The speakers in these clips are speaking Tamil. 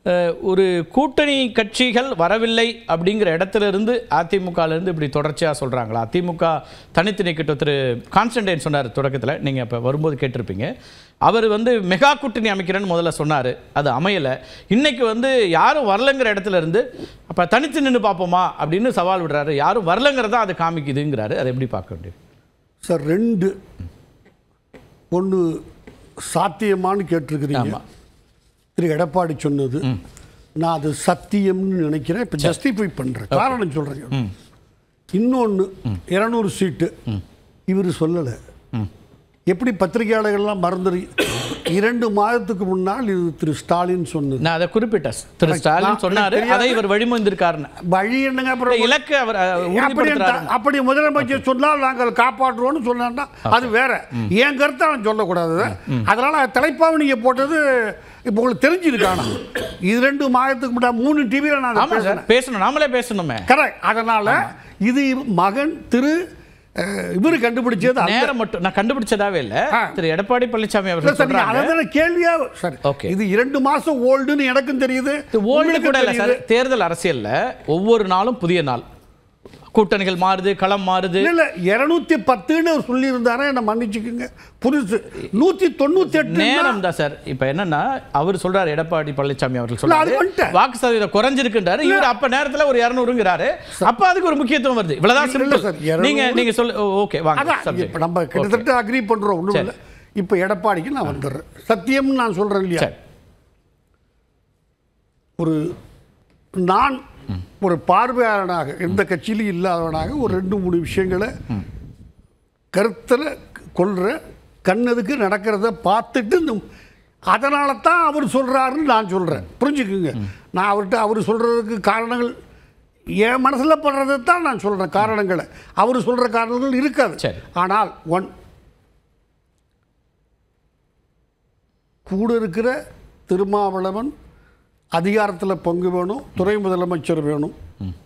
அஹ், ஒரு கூட்டணி கட்சிகள் வரவில்லை அப்படிங்கிற இடத்துல இருந்து அதிமுகல இருந்து இப்படி தொடர்ச்சியாக சொல்கிறாங்களா அதிமுக தனித்து நிற்கட்டும் திரு கான்ஸ்டன்டைன் சொன்னார் தொடக்கத்தில் நீங்கள் இப்போ வரும்போது கேட்டிருப்பீங்க அவர் வந்து மெகா கூட்டணி அமைக்கிறேன்னு முதல்ல சொன்னார் அது அமையலை இன்னைக்கு வந்து யாரும் வரலங்கிற இடத்துல இருந்து அப்போ தனித்து நின்று பார்ப்போமா அப்படின்னு சவால் விடுறாரு யாரும் வரலங்கிறதா அது காமிக்குதுங்கிறாரு அதை எப்படி பார்க்க முடியும் சார் ரெண்டு ஒன்று சாத்தியமான்னு கேட்டிருக்கிறீங்க ஆமா. திரு எடப்பாடி சொன்னது நான் அது சத்தியம்னு நினைக்கிறேன் இப்போ ஜஸ்டிஃபை பண்ணுறேன் காரணம் சொல்கிறேன் இன்னொன்று இரநூறு சீட்டு இவர் சொல்லலை எப்படி பத்திரிகையாளர்கள்லாம் மறந்துரு இரண்டு மாதத்துக்கு முன்னால் இது திரு ஸ்டாலின் சொன்னது நான் அதை குறிப்பிட்டேன் திரு ஸ்டாலின் நான் சொன்னாரு எனக்கு அதை இவர் வழிமொழிந்திருக்காருன்னு வழி என்னங்க அப்புறம் இலக்கு அவர் அஹ், அப்படி உறுதிப்படுத்துறாரு அப்படி முதலமைச்சர் சொன்னால் நாங்கள் காப்பாற்றுவோம்னு சொன்னா அது வேற என் கருத்தை அவன் சொல்லக்கூடாது அதனால தலைப்பாவை நீங்க போட்டது இப்போ உங்களுக்கு தெரிஞ்சிருக்கானா இது ரெண்டு மாதத்துக்கு முன்னாடி மூணு டிவியில் நான் ஆமா சார் பேசணும் நாமளே பேசணுமே கரெக்ட் அதனால இது மகன் திரு அஹ், இவரு கண்டுபிடிச்சது அல்ல. நேரம் மட்டும் நான் கண்டுபிடிச்சதாவே இல்ல ஆ. திரு எடப்பாடி பழனிசாமி இல்ல அவர்கள் சார், நீங்க சொல்றாங்க அதான் கேள்வியா சார் Okay. இது இரண்டு மாசம் ஓல்டுன்னு எனக்கும் தெரியுது இது ஓல்டு உங்களுக்கும் கூட இல்ல சார் தெரியுது. தேர்தல் அரசியல்ல ஒவ்வொரு நாளும் புதிய நாள் கூட்டணிகள் மாறுது களம் மாறுது இல்ல இல்ல இருநூத்தி பத்துன்னு அவர் சொல்லி இருந்தாரே என்ன மன்னிச்சுக்குங்க புதுசு நூத்தி தொண்ணூத்தி எட்டு நேரம் தான் சார் இப்ப என்னன்னா அவர் சொல்றாரு எடப்பாடி பழனிசாமி அவர்கள் இல்ல, அது சொல்றாரு வந்துட்டேன். வாக்கு சதவீதம் குறைஞ்சிருக்குன்றாரு இவர் அப்ப நேரத்துல ஒரு இருநூறுங்கிறாரு அப்ப அதுக்கு ஒரு முக்கியத்துவம் வருது இவ்வளவுதான் இல்ல, இல்ல சிம்பிள் சார், 200 நீங்க நீங்க சொல்லு ஓகே வாங்க அதான் subject. இப்ப நம்ம கிட்டத்தட்ட அக்ரி பண்றோம் ஒண்ணும் சரி. இல்ல இப்ப எடப்பாடிக்கு நான் வந்துடுறேன் சத்தியம் நான் சொல்றேன் இல்லையா சரி ஒரு நான் ஒரு பார்வையாளனாக எந்த கட்சியிலும் இல்லாதவனாக ஒரு ரெண்டு மூணு விஷயங்களை கருத்தில் கொள்ற கண்ணதுக்கு நடக்கிறத பார்த்துட்டு இந்த அதனால தான் அவர் சொல்றாருன்னு நான் சொல்றேன் புரிஞ்சுக்குங்க நான் அவர்கிட்ட அவர் சொல்றதுக்கு காரணங்கள் என் மனசுல படுறதை தான் நான் சொல்றேன் காரணங்களை அவர் சொல்ற காரணங்கள் இருக்காது சரி. ஆனால் ஒன் கூட இருக்கிற திருமாவளவன் அதிகாரத்தில் பங்கு வேணும் துணை முதலமைச்சர் வேணும்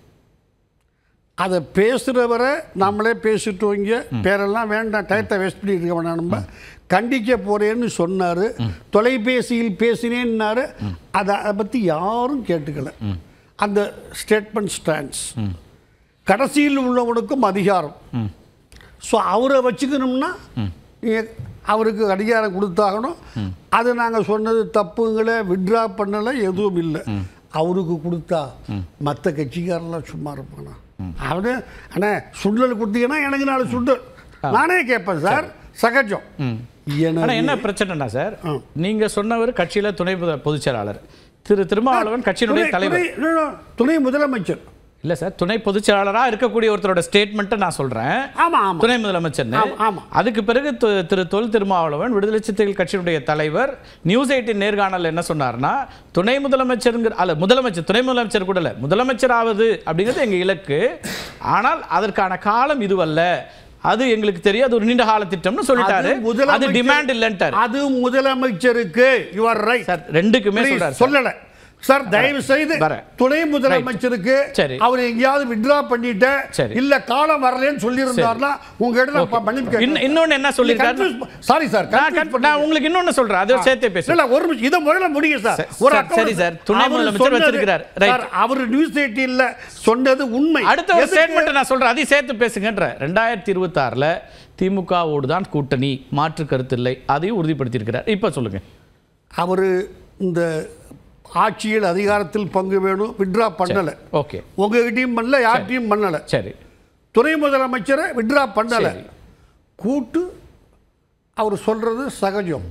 அதை பேசுகிறவரை நம்மளே பேசிட்டு வைங்க பேரெல்லாம் வேண்டாம் டயத்தை வேஸ்ட் பண்ணிட்டு இருக்க வேணாம் நம்ம கண்டிக்க போறேன்னு சொன்னார் தொலைபேசியில் பேசினேன்னாரு அதை அதை பற்றி யாரும் கேட்டுக்கல அந்த ஸ்டேட்மெண்ட் ஸ்டாண்ட்ஸ் கடைசியில் உள்ளவனுக்கும் அதிகாரம் ஸோ அவரை வச்சுக்கணும்னா நீங்க அவருக்கு அதிகாரம் கொடுத்தாகணும் அது நாங்கள் சொன்னது தப்புங்களை விட்ரா பண்ணலை எதுவும் இல்லை அவருக்கு கொடுத்தா மற்ற கட்சிக்காரெல்லாம் சும்மா இருப்பானா அவரு அண்ணே சுண்டல் கொடுத்தீங்கன்னா எனக்கு நாலு சுண்டல் நானே கேட்பேன் சார் சகஜம் ஆனா எனக்கு என்ன பிரச்சனைனா சார் ஆ. நீங்க சொன்னவர் கட்சியில துணை பொது- பொதுச் செயலாளர் திரு திருமாவளவன் கட்சியினுடைய துணை- தலைவர் துணை- no, no, துணை முதலமைச்சர் இல்ல சார் துணை பொதுச் செயலாளரா இருக்கக்கூடிய ஒருத்தரோட ஸ்டேட்மெண்ட்டை நான் சொல்றேன் ஆமா ஆமா துணை முதலமைச்சர் ஆமா, ஆமா. அதுக்கு பிறகு து- திரு தொல் திருமாவளவன் விடுதலை சிறுத்தைகள் கட்சியினுடைய தலைவர் நியூஸ் எயிட்டின் நேர்காணல் என்ன சொன்னார்னா துணை முதலமைச்சருங்கிற அல்ல முதலமைச்சர் துணை முதலமைச்சர் கூட இல்ல முதலமைச்சர் ஆவது அப்படிங்கிறது எங்க இலக்கு ஆனால் அதற்கான காலம் இதுவல்ல அது எங்களுக்கு தெரியும் அது ஒரு நீண்ட கால திட்டம்னு சொல்லிட்டாரு அது முதலமைச்சர்- அது டிமாண்ட் இல்லன்ட்டாரு அது முதலமைச்சருக்கு யுவர் ரைட் சார் ரெண்டுக்குமே Please, சொல்றாரு சார். சொல்லல சார் தயவு செய்து வரேன். துணை முதலமைச்சருக்கு சரி. அவர் எங்கேயாவது வித்ரா பண்ணிட்டு சரி. இல்ல காலம் வரலன்னு சொல்லி இருந்தாருன்னா உங்க இடத்துல Okay. மன்னிப்பு இன்னும் இன்னொன்னு என்ன சொல்லியிருக்காரு சாரி சார் நான் கட்- நான் உங்களுக்கு இன்னொன்னு சொல்றேன் அதை சேர்த்தே பேசுறேன் இல்ல ஒரு நிமிஷம் இதை முதல்ல முடிங்க சார் சரி, ஒரு சரி, account சரி சார். துணை அவர் முதலமைச்சர் சொன்னது- வச்சிருக்கிறார். Right. சார், அவர் நியூஸ் எயிட்டீன்ல சொன்னது உண்மை அடுத்த ஒரு எதுக்கு? ஸ்டேட்மெண்ட் நான் சொல்றேன் அதையும் சேர்த்து பேசுங்கன்ற ரெண்டாயிரத்தி இருபத்தாறுல திமுகவோடு தான் கூட்டணி மாற்று கருத்து இல்லை அதையும் உறுதிப்படுத்தி இருக்கிறார் இப்ப சொல்லுங்க அவர் இந்த ஆட்சியில் அதிகாரத்தில் பங்கு வேணும் விட்ரா பண்ணல ஓகே உங்ககிட்டயும் பண்ணல யார்கிட்டயும் பண்ணல சரி துணை முதலமைச்சரை விட்ரா பண்ணல சரி. கூட்டு அவர் சொல்றது சகஜம்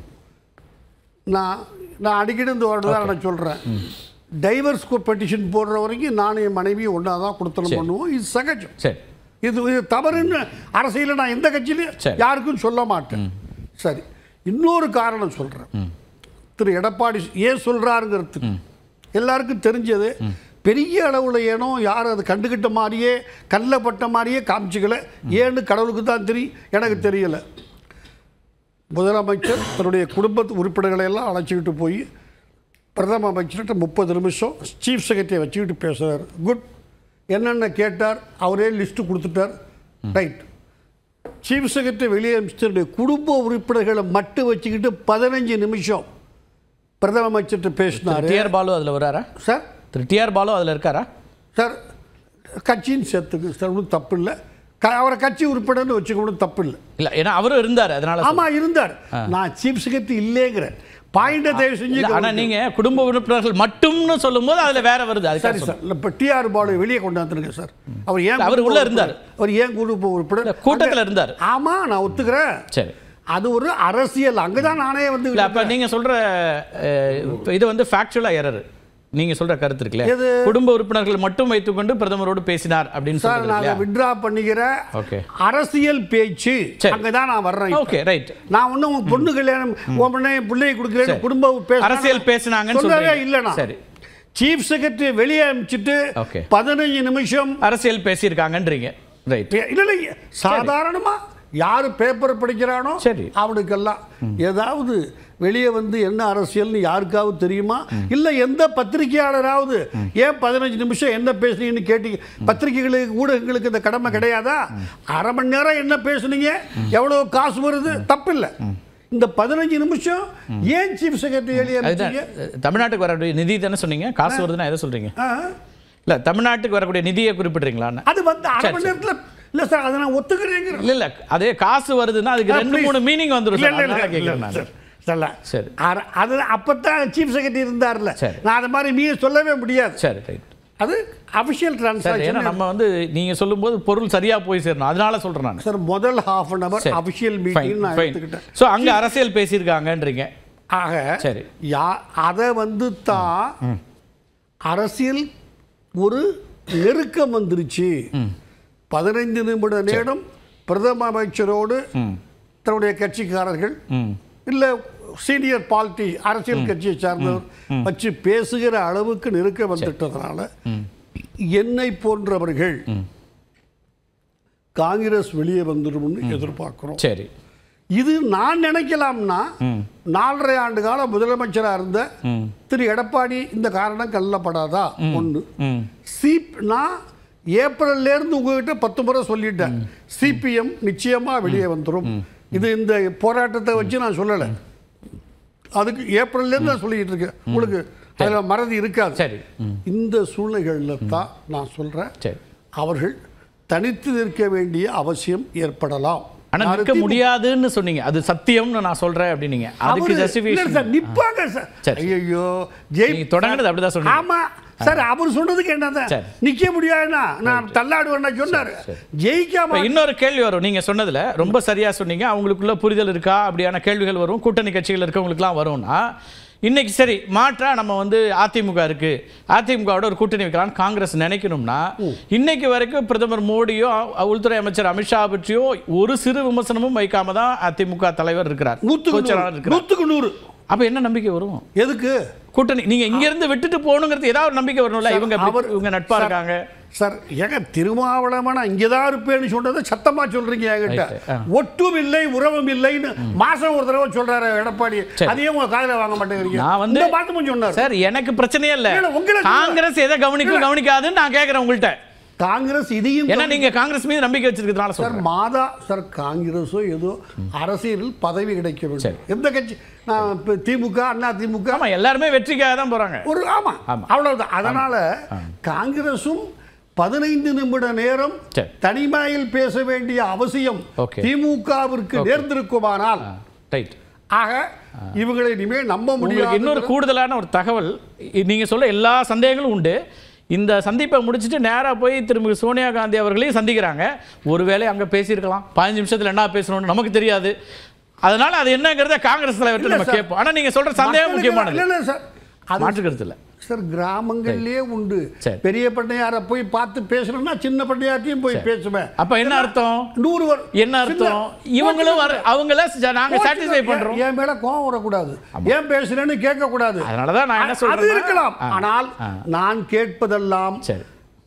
நான் நான் அடிக்கடி இந்த வருடம் தான் நான் சொல்றேன் டைவர்ஸ் பெட்டிஷன் போடுற வரைக்கும் நானும் என் மனைவியும் ஒன்றா தான் கொடுத்தனம் சரி. பண்ணுவோம் இது சகஜம் சரி இது இது தவறுன்னு அரசியலில் நான் எந்த கட்சியிலையும் சரி. யாருக்கும் சொல்ல மாட்டேன் சரி இன்னொரு காரணம் சொல்றேன் திரு எடப்பாடி ஏன் சொல்றாருங்கிறதுக்கு எல்லாருக்கும் தெரிஞ்சது பெரிய அளவுல ஏனோ யாரும் அது கண்டுகிட்ட மாதிரியே கண்ணில் பட்ட மாதிரியே காமிச்சிக்கல ஏன்னு கடவுளுக்கு தான் தெரியும் எனக்கு தெரியல முதலமைச்சர் தன்னுடைய குடும்ப உறுப்பினர்களை எல்லாம் அழைச்சிக்கிட்டு போய் பிரதம அமைச்சர்கிட்ட முப்பது நிமிஷம் சீஃப் செக்ரட்டரியை வச்சுக்கிட்டு பேசுகிறார் குட் என்னென்ன கேட்டார் அவரே லிஸ்ட்டு கொடுத்துட்டார் ரைட் சீஃப் செக்ரட்டரி வெளியே அமைச்சருடைய குடும்ப உறுப்பினர்களை மட்டும் வச்சுக்கிட்டு பதினஞ்சு நிமிஷம் பிரதம அமைச்சர்கிட்ட பேசினாரு டிஆர் பாலு அதுல வராரா சார் திரு டிஆர் பாலு அதுல இருக்காரா சார் கட்சியின் சேர்த்துக்கு சார் ஒன்றும் தப்பு இல்லை க அவரை கட்சி உறுப்பினர்னு வச்சுக்கணும் தப்பு இல்லை இல்ல ஏன்னா அவரும் இருந்தாரு அதனால சொல்றேன். ஆமா இருந்தார் நான் சீஃப் செக்ரட்டரி இல்லைங்கிறேன் பாயிண்ட தயவு செஞ்சு இல்ல, ஆனா நீங்க குடும்ப உறுப்பினர்கள் மட்டும்னு சொல்லும்போது அதுல வேற வருது சரி அதுக்காக சார் இப்போ டிஆர் பாலு வெளியே கொண்டு வந்துருங்க சார் அவர் ஏன் அவர் குடும்ப உள்ள உறுப்பினர்? இருந்தார். அவர் ஏன் குடும்ப உறுப்பினர் இல்ல, கூட்டத்துல இருந்தார் ஆமா நான் ஒத்துக்கிறேன் சரி அது ஒரு அரசியல் அங்கதான் நானே வந்து இல்ல அப்ப நீங்க சொல்ற அஹ், இப்ப இது வந்து ஃபேக்சுவலா எரர் நீங்க சொல்ற கருத்து இருக்குல்ல எது? குடும்ப உறுப்பினர்கள் மட்டும் வைத்துக்கொண்டு பிரதமரோடு பேசினார் அப்படின்னு சார் சொல்றது நாங்க இல்லையா வித்ரா பண்ணிக்கிற ஓகே அரசியல் பேச்சு சரி. அங்கதான் நான் வர்றேன் இப்ப. ஓகே ரைட் நான் ஒன்றும் உன் பொண்ணு கல்யாணம் உன் பொண்ணை என் பிள்ளையை கொடுக்குறேன் குடும்ப பேச அரசியல் பேசுனாங்கன்னு சொல்லவே சொல்றீங்க. இல்லைண்ணா சரி சீஃப் செக்ரட்டரி வெளியே அனுப்பிச்சிட்டு Okay. பதினஞ்சு நிமிஷம் அரசியல் பேசியிருக்காங்கன்றீங்க ரைட் பே- இல்ல இல்ல சாதாரணமா யாரு பேப்பர் படிக்கிறானோ சரி. அவனுக்கெல்லாம் ஏதாவது வெளியே வந்து என்ன அரசியல்னு யாருக்காவது தெரியுமா இல்ல எந்த பத்திரிகையாளராவது ஏன் பதினஞ்சு நிமிஷம் என்ன பேசுனீங்கன்னு கேட்டீங்க பத்திரிகைகளுக்கு ஊடகங்களுக்கு இந்த கடமை கிடையாதா அரை மணி நேரம் என்ன பேசுனீங்க எவ்வளவு காசு வருது தப்பில்லை இந்த பதினஞ்சு நிமிஷம் ஏன் சீஃப் செக்ரட்டரி வெளியே அதுதான் அனுப்பிச்சீங்க? அஹ், தமிழ்நாட்டுக்கு வரக்கூடிய நிதி தானே சொன்னீங்க காசு வருதுன்னா எதை சொல்றீங்க ஆ, இல்ல தமிழ்நாட்டுக்கு வரக்கூடிய நிதியை குறிப்பிடுறீங்களான்னு அது வந்து அரை மணி நேரத்துல இல்ல சார் அதை நான் ஒத்துக்கிறேங்கிறேன் இல்ல இல்ல அதே காசு வருதுன்னா அதுக்கு ரெண்டு please. மூணு மீனிங் வந்துரும் இல்ல, சார் இல்ல, அதனால இல்ல, கேட்கிறேன் இல்ல, நான் சார். சொல்ல. சரி. அர- அது அப்பதான் சீஃப் செக்ரட்டரி இருந்தார்ல சரி. நான் அது மாதிரி மீறி சொல்லவே முடியாது சரி ரைட் அது அபிஷியல் சார் ஏன்னா டிரான்சாக்ஷன் நம்ம வந்து நீங்க சொல்லும்போது பொருள் சரியா போய் சேரணும் அதனால சொல்றேன் நான் சார் முதல் ஹாஃப் அன் அவர் சரி. அபிஷியல் ஃபைன் மீட்டிங் நான் ஃபைன் எடுத்துக்கிட்டேன் ஸோ அங்க அரசியல் பேசியிருக்காங்கன்றீங்க ஆக சரி. யா அதை வந்து தான் அரசியல் ஒரு நெருக்கம் வந்துருச்சு பதினைந்து நிமிட நேரம் பிரதம அமைச்சரோடு தன்னுடைய கட்சிக்காரர்கள் ம் இல்லை சீனியர் பார்ட்டி அரசியல் கட்சியை சார்ந்தவர் வச்சு பேசுகிற அளவுக்கு நெருக்க வந்துட்டதுனால என்னை போன்றவர்கள் காங்கிரஸ் வெளியே வந்துடும்னு எதிர்பார்க்கிறோம் சரி இது நான் நினைக்கலாம்னா நாலரை ஆண்டு காலம் முதலமைச்சராக இருந்த ம் திரு எடப்பாடி இந்த காரணம் கல்லப்படாதா ஒன்று ம் சிப் நான் ஏப்ரல்ல இருந்து உங்ககிட்ட பத்து முறை சொல்லிட்டேன் சிபிஎம் நிச்சயமா வெளியே வந்துரும் இது இந்த போராட்டத்தை வச்சு நான் சொல்லலை அதுக்கு ஏப்ரல்ல இருந்து நான் சொல்லிட்டு இருக்கேன் உங்களுக்கு அதுல மறதி இருக்காது சரி ம் இந்த சூழ்நிலைகளில் தான் நான் சொல்றேன் சரி அவர்கள் தனித்து நிற்க வேண்டிய அவசியம் ஏற்படலாம் ஆனா நிற்க முடியாதுன்னு சொன்னீங்க அது சத்தியம்னு நான் சொல்றேன் அப்படின்னீங்க அதுக்கு அவரு- இல்ல ஜஸ்டிஃபிகேஷன் சார் நிப்பாங்க சார் சரி. ஐயோ ஜெய் நீங்க தொடங்குனது அப்படிதான் சொன்னீங்க ஆமா சார் அவர் சொன்னதுக்கு என்னதான் சரி. நிக்க முடியாதுன்னா நான் தள்ளாடுவேன்னா சொன்னாரு ஜெயிக்காம இப்ப இன்னொரு கேள்வி வரும் நீங்க சொன்னதுல ரொம்ப சரியா சொன்னீங்க அவங்களுக்குள்ள புரிதல் இருக்கா அப்படியான கேள்விகள் வரும் கூட்டணி கட்சிகள் இருக்கவங்களுக்குலாம் வரும்னா இன்னைக்கு சரி மாற்றா நம்ம வந்து அதிமுக இருக்கு அதிமுகவோட ஒரு கூட்டணி வைக்கலாம்னு காங்கிரஸ் நினைக்கணும்னா இன்னைக்கு வரைக்கும் பிரதமர் மோடியோ அ- உள்துறை அமைச்சர் அமித்ஷா பற்றியோ ஒரு சிறு விமர்சனமும் வைக்காம தான் அதிமுக தலைவர் இருக்கிறார் நூத்துக்கு கோச்சராக நூறு இருக்கிறார் நூத்துக்கு நூறு அப்ப என்ன நம்பிக்கை வரும் எதுக்கு கூட்டணி நீங்க இங்க இருந்து விட்டுட்டு போகணுங்கிறது ஏதாவது ஒரு நம்பிக்கை வரணும்ல இவங்க இப்படி- அவர் இவங்க நட்பா சார், இருக்காங்க சார் ஏங்க திருமாவளவன் நான் இங்கே தான் இருப்பேன்னு சொன்னதை சத்தமா சொல்றீங்க என்கிட்ட Right, ஆ. ஒட்டும் இல்லை உறவும் இல்லைன்னு மாசம் ஒரு தடவை சொல்றாரு எடப்பாடி சரி. அதையும் உங்க காதுல வாங்க மாட்டேங்கிறீங்க நான் வந்து இந்த மாத்தமும் சொன்னார் சார் எனக்கு பிரச்சனையே இல்ல இல்ல, உங்களை சொல்ல- காங்கிரஸ் எதை கவனிக்கும் கவனிக்காதுன்னு நான் கேக்குறேன் உங்கள்ட்ட காங்கிரஸ் இதையும் ஏன்னா நீங்க காங்கிரஸ் மீது நம்பிக்கை வச்சிருக்கிறதுனால சார் சொல்றேன் மாதா சார் காங்கிரஸோ ஏதோ அரசியலில் பதவி கிடைக்க சரி. வேண்டும் எந்த கட்சி நான் இப்ப திமுக அண்ணா திமுக ஆமா எல்லாருமே வெற்றிக்காக தான் போறாங்க ஒரு ஆமா ஆமா. அவ்வளவுதான் அதனால காங்கிரஸும் பதினைந்து நிமிட நேரம் சரி. தனிமையில் பேச வேண்டிய அவசியம் Okay. திமுகவிற்கு நேர்ந்திருக்குமானால் ரைட் ஆக இவங்களை இனிமேல் நம்ப உங்களுக்கு முடியாது இன்னொரு கூடுதலான ஒரு தகவல் இ- நீங்க சொல்ல எல்லா சந்தேகங்களும் உண்டு இந்த சந்திப்பை முடிச்சுட்டு நேரா போய் திரும்ப சோனியா காந்தி அவர்களையும் சந்திக்கிறாங்க ஒருவேளை அங்க பேசியிருக்கலாம் பதினஞ்சு நிமிஷத்துல என்ன பேசணும்னு நமக்கு தெரியாது அதனால அது என்னங்கிறத காங்கிரஸ் தலைவர்கிட்ட இல்ல நம்ம சார். கேட்போம் ஆனா நீங்க சொல்ற சந்தேகம் மக்களுக்கு- முக்கியமானது இல்ல, இல்ல சார் அது மாற்று கருத்து இல்ல சார் கிராமங்கள்லயே உண்டு சரி. பெரிய பண்ணையாரை போய் பார்த்து பேசணும்னா சின்ன பண்ணையார்ட்டையும் போய் பேசுவேன் அப்ப என்ன அர்த்தம் நூறு வரும் என்ன அர்த்தம் இவங்களும் வர- அவங்கள ச- நாங்க சாட்டிஸ்ஃபை பண்றோம் என் மேல கோவம் வரக்கூடாது ஏன் பேசுறேன்னு கேட்க கூடாது அதனாலதான் நான் என்ன அது சொல்றேன் இருக்கலாம் ஆனால் நான் கேட்பதெல்லாம் சரி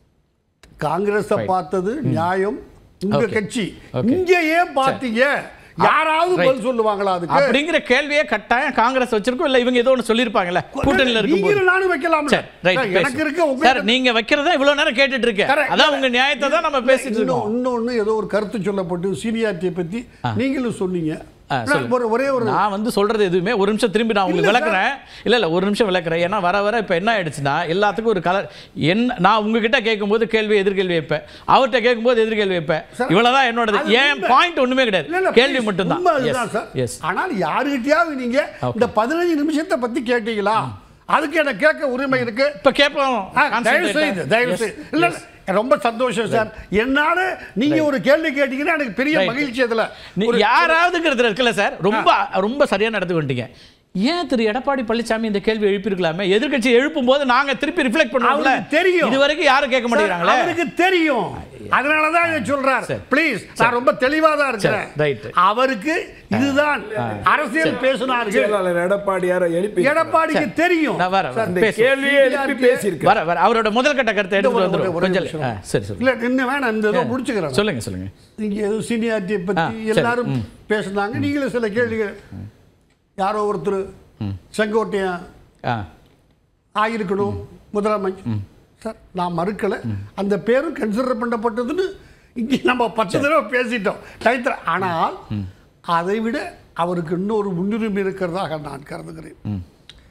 காங்கிரஸ பார்த்தது நியாயம் உங்க Okay. கட்சி Okay. இங்க ஏன் பார்த்தீங்க யாராவது Right. பதில் சொல்லுவாங்களா அதுக்கு அப்படிங்கிற கேள்வியே கட்டாயம் காங்கிரஸ் வச்சிருக்கோம் இல்ல இவங்க ஏதோ ஒண்ணு சொல்லிருப்பாங்கல்ல கூட்டணியில இருக்கும்போது நீங்களும் நானும் வைக்கலாம் சரி ரைட் எனக்கு இருக்க சார் உங்க நீங்க வைக்கிறதா இவ்வளவு நேரம் கேட்டுட்டு இருக்கேன் Correct. அதான் உங்க நியாயத்தை தான் நம்ம பேசிட்டு இருக்கோம் இன்னும் இன்னொன்னு ஏதோ ஒரு கருத்து சொல்லப்பட்டு சீனியாரிட்டியை பத்தி நீங்களும் சொன்னீங்க ஆ, சொல்லுங்க. ஒரு ஒரே ஒரு நான் வந்து சொல்றது எதுவுமே ஒரு நிமிஷம் திரும்பி நான் உங்களுக்கு இல்ல சார். விளக்குறேன் இல்ல இல்ல ஒரு நிமிஷம் விளக்குறேன் ஏன்னா வர வர இப்ப என்ன ஆயிடுச்சுன்னா எல்லாத்துக்கும் ஒரு கலர் என்ன நான் உங்ககிட்ட கேட்கும்போது கேள்வி எதிர்கேள்வி வைப்பேன் அவர்கிட்ட கேட்கும்போது எதிர்கேள்வி வைப்பேன் சார், இவ்வளவுதான் என்னோடது அது ஏன் உண்மை. பாயிண்ட் ஒண்ணுமே இல்ல, கிடையாது இல்ல, கேள்வி please, மட்டும்தான் உண்மை அதுதான் சார். எஸ் ஆனால் யாருகிட்டயாவது நீங்க இந்த பதினஞ்சு நிமிஷத்தை பத்தி கேட்டீங்களா அதுக்கு எனக்கு கேட்க உரிமை இருக்கு இப்ப கேட்போம் ஆ, தயவு செய்து தயவு செய்து இல்ல இல்ல, ரொம்ப சந்தோஷம் சார் என்னால நீங்க ஒரு கேள்வி கேட்டீங்கன்னா எனக்கு பெரிய Right. மகிழ்ச்சி அதுல நீ யாராவதுங்கிறது இருக்குல்ல சார் ரொம்ப ரொம்ப சரியா நடந்து வந்துட்டீங்க ஏன் திரு எடப்பாடி பழனிசாமி இந்த கேள்வி எழுப்பியிருக்கலாமே எதிர்க்கட்சி எழுப்பும் போது நாங்க திருப்பி ரிஃப்ளெக்ட் பண்ணுவோம்ல அவருக்கு தெரியும். இது வரைக்கும் யாரும் கேட்க சார், மாட்டேங்கிறாங்களே அவருக்கு தெரியும் அதனாலதான் இதை சொல்றார் சரி. ப்ளீஸ் நான் ரொம்ப தெளிவா தான் சரி, right. இருக்கிறேன் அவருக்கு இதுதான் அரசியல் பேசினார்கள் செயலாளர் எடப்பாடியாரை எழுப்பி எடப்பாடிக்கு தெரியும் நான் வரேன், சார், வரேன். இந்த பேசு. கேள்வியை எழுப்பி பேசியிருக்க வர வர அவரோட முதல் கட்ட கருத்தை எடுத்து ஒரு- வந்துரும் ஒரு கொஞ்சம் நிமிஷம். ஆ, சரி சரி இல்ல இன்னும் வேணாம் இந்த இதை முடிச்சுக்கிறேன் சொல்லுங்க சொல்லுங்க நீங்க ஏதோ சீனியாரிட்டியை பத்தி ஆ, சரி. எல்லாரும் பேசுனாங்க நீங்களும் சில கேள்விகள் யாரோ ஒருத்தர் செங்கோட்டையன் ஆ ஆயிருக்கணும் முதலமைச்சர் சார் நான் மறுக்கல அந்த பேரும் கன்சிடர் பண்ணப்பட்டதுன்னு இங்கே நம்ம பத்து தடவை பேசிட்டோம் டைத்திர ஆனால் அதை விட அவருக்கு இன்னொரு முன்னுரிமை இருக்கிறதாக நான் கருதுகிறேன்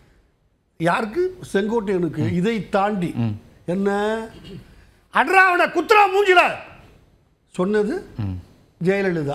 யாருக்கு செங்கோட்டையனுக்கு இதை தாண்டி என்ன அட்ராவன குத்ரா மூஞ்சில சொன்னது ஜெயலலிதா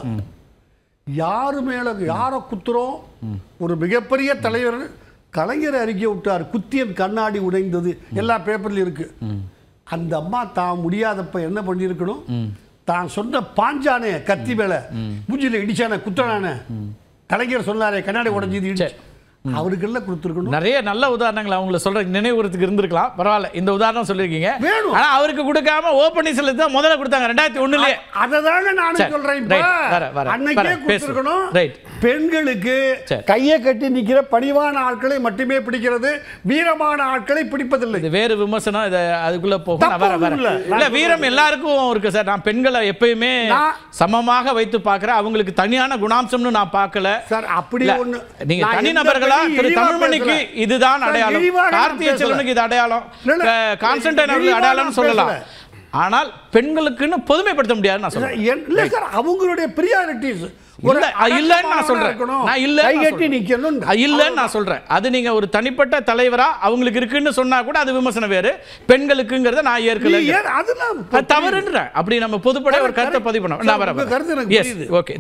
யாரு மேல யாரை குத்துறோம் ஒரு மிகப்பெரிய தலைவர் கலைஞர் அறிக்கை விட்டார் குத்தியன் கண்ணாடி உடைந்தது எல்லா பேப்பர்லயும் இருக்கு அந்த அம்மா தான் முடியாதப்ப என்ன பண்ணியிருக்கணும் தான் சொன்ன பாஞ்சானே கத்தி மேல மூஞ்சில இடிச்சானே குத்தனானே கலைஞர் சொன்னாரே கண்ணாடி உடைஞ்சது இடிச்சு அவருக்கெல்லாம் கொடுத்துருக்கணும் நிறைய நல்ல உதாரணங்கள் அவங்கள சொல்ற நினைவுறதுக்கு இருந்திருக்கலாம் பரவாயில்ல இந்த உதாரணம் சொல்லியிருக்கீங்க வேணும். ஆனா அவருக்கு கொடுக்காம ஓப்பனிங் செலுத்தி தான் முதல்ல கொடுத்தாங்க ரெண்டாயிரத்தி ஒண்ணுலயே அததாங்க நானும் சரி, சொல்றேன் இப்ப right, வர, வர, அன்னைக்கே வர, கொடுத்துருக்கணும் பேசு. Right. பெண்களுக்கு சரி. கையை கட்டி நிக்கிற பணிவான ஆட்களை மட்டுமே பிடிக்கிறது வீரமான ஆட்களை பிடிப்பதில்லை இது வேறு விமர்சனம் இதை அதுக்குள்ள போகும் நான் வர தப்பு வர இல்ல. இல்ல வீரம் எல்லாருக்கும் இருக்கு சார் நான் பெண்களை எப்பயுமே நான்- சமமாக வைத்து பார்க்கிறேன் அவங்களுக்கு தனியான குணாம்சம்னு நான் பார்க்கல சார் அப்படி இல்ல, ஒண்ணு நீங்க நான் தனி எந்த நபர்களா பெண்ணையும் திரு இழிவா தமிழ்மணிக்கு பேசல. இதுதான் சார், அடையாளம் இழிவாக நான் கார்த்திகை பேசல. செல்வனுக்கு இது அடையாளம் இல்ல, இல்ல. க- கான்ஸ்டன்டைன் அவர்களுக்கு இழிவா அடையாளம்னு நான் சொல்லலாம் பேசல. ஆனால் பெண்களுக்குன்னு பொதுமைப்படுத்த முடியாதுன்னு நான் சொல்றேன் என்- இல்ல சார் அவங்களுடைய பிரியாரிட்டிஸ் இல்ல, அ, இல்லைன்னு நான் சொல்றேன். நான் இல்லைன்னு கை நான் கட்டி சொல்றேன். நிக்கணும் அது இல்லைன்னு நான் சொல்றேன் அது நீங்க ஒரு தனிப்பட்ட தலைவரா அவங்களுக்கு இருக்குன்னு சொன்னா கூட அது விமர்சனம் வேறு பெண்களுக்குங்கிறத நான் ஏற்கல அதெல்லாம் அது தவறுன்றேன் அப்படி நம்ம பொதுப்பட ஒரு கருத்தை பதிவு பண்ணோம் நான் சார், வரேன் உங்க கருத்து எனக்கு எஸ் புரியுது. ஓகே